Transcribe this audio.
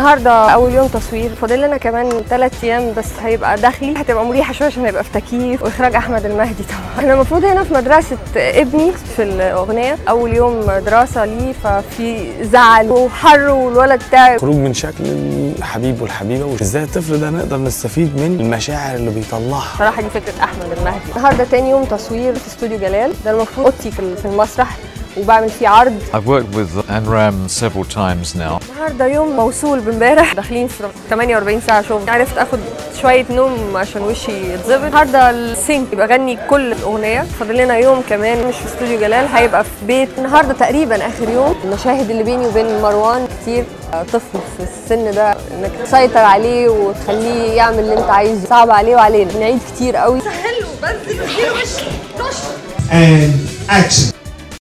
النهارده اول يوم تصوير فاضل لنا كمان ثلاث ايام بس هيبقى داخلي هتبقى مريحه شويه عشان هيبقى في تكييف واخراج احمد المهدي طبعا احنا المفروض هنا في مدرسه ابني في الاغنيه اول يوم دراسه ليه ففي زعل وحر والولد تعب خروج من شكل الحبيب والحبيبه وازاي الطفل ده نقدر نستفيد من المشاعر اللي بيطلعها صراحه دي فكره احمد المهدي النهارده تاني يوم تصوير في استوديو جلال ده المفروض اوضتي في في المسرح وبعمل فيه عرض I've worked with Anram several times now. النهارده يوم موصول بامبارح داخلين في 48 ساعه شغل عرفت اخد شويه نوم عشان وشي يتظبط النهارده السينك بغني كل الاغنيه فاضل لنا يوم كمان مش في استوديو جلال هيبقى في بيت النهارده تقريبا اخر يوم المشاهد اللي بيني وبين مروان كتير طفل في السن ده انك تسيطر عليه وتخليه يعمل اللي انت عايزه صعب عليه وعلينا بنعيد كتير قوي and action.